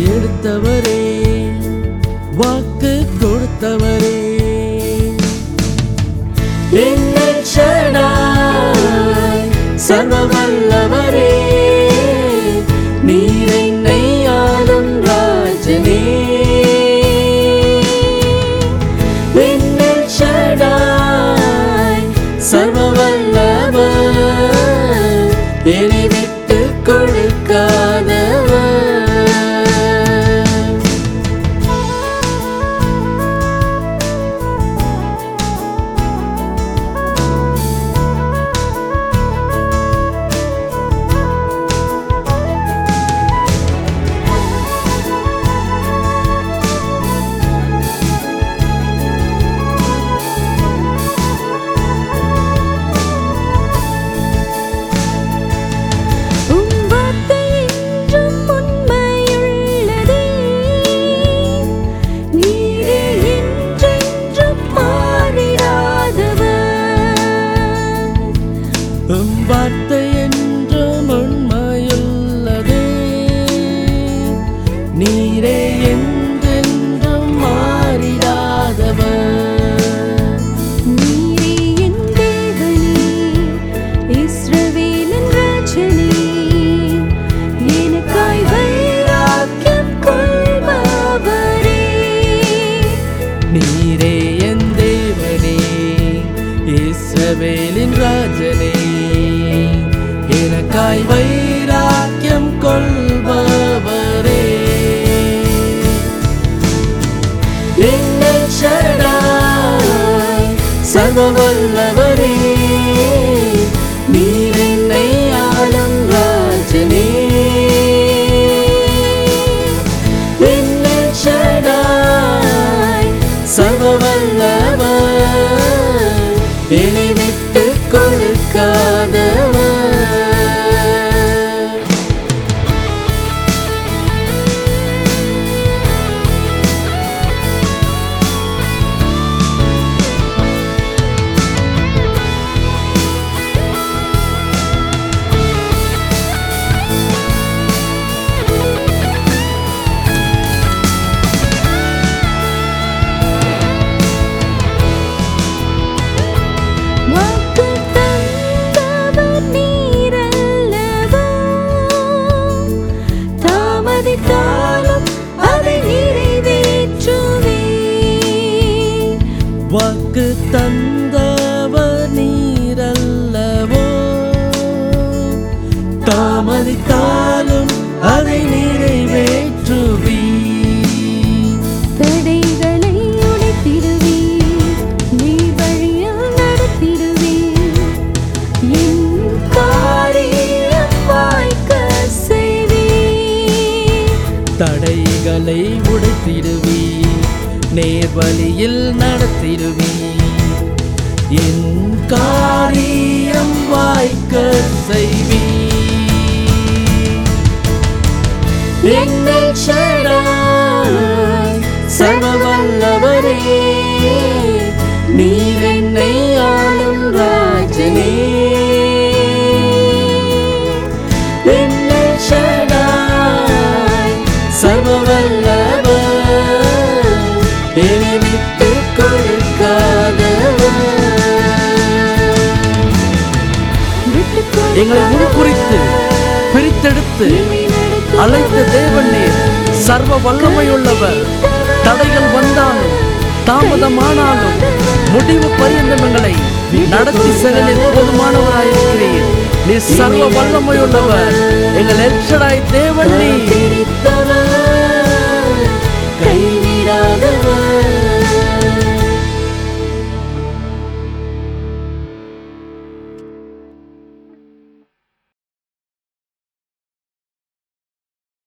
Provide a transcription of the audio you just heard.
எடுத்தவரே வாக்கு கொடுத்தவரே எங்கள் ஷடாய், சர்வ வல்லவரே நீர் என்னை ஆளும் ராஜனே எங்கள் ஷடாய், சர்வ வல்லவர் என்னை விட்டு கொடுக்காதவர் உம் வார்த்தை என்றும் உண்மையுள்ளதே நீரே என்றென்றும் மாறிடாதவர் உம் வார்த்தை என்றும் உண்மையுள்ளதே நீரே என்றென்றும் மாறிடாதவர் நீரே என் தேவனே இஸ்ரவேலின் ராஜனே எனக்காய் வைராக்கியம் கொள்பவரே நீரே என் தேவனே இஸ்ரவேலின் ராஜனே எனக்காய் வைராக்கியம் கொள்பவரே எங்கள் ஷடாய், சர்வ வல்லவரே நீர் என்னை ஆளும் ராஜனே எங்கள் ஷடாய், சர்வ வல்லவர் என்னை விட்டு கொடுக்காதவர் வாக்கு தந்தவர் நீரல்லவோ தாமதித்தாலும் அதை நிறைவேற்றுவே வாக்கு தந்தவர் நீரல்லவோ தாமதித்தாலும் அதை நிறைவேற்றுவீ தடைகளை உடைத்திடுவே நீர் வழியில் நடத்திடுவே என் காரியம் வாய்க்க செய்வே தடைகளை உடைத்திடுவீ நேர்வழியில் நடத்திடுவீ என் காரியம் வாய்க்க செய்வீ எங்கள் ஷடாய், சர்வ வல்லவரே நீர் என்னை ஆளும் ராஜனே எங்கள் ஷடாய், சர்வ வல்லவர் என்னை விட்டு கொடுக்காதவர் எங்களை முன்குறித்து பிரித்தெடுத்து அழைத்த தேவன் நீர் சர்வ வல்லமையுள்ளவர் தடைகள் வந்தாலும் தாமதமானாலும் முடிவு பரியந்தம் எங்களை நடத்தி செல்லில் போதுமானவராயிருக்கிறீர் நீ சர்வ வல்லமையுள்ளவர் எங்கள் எல்ஷடாய் தேவன் நீர்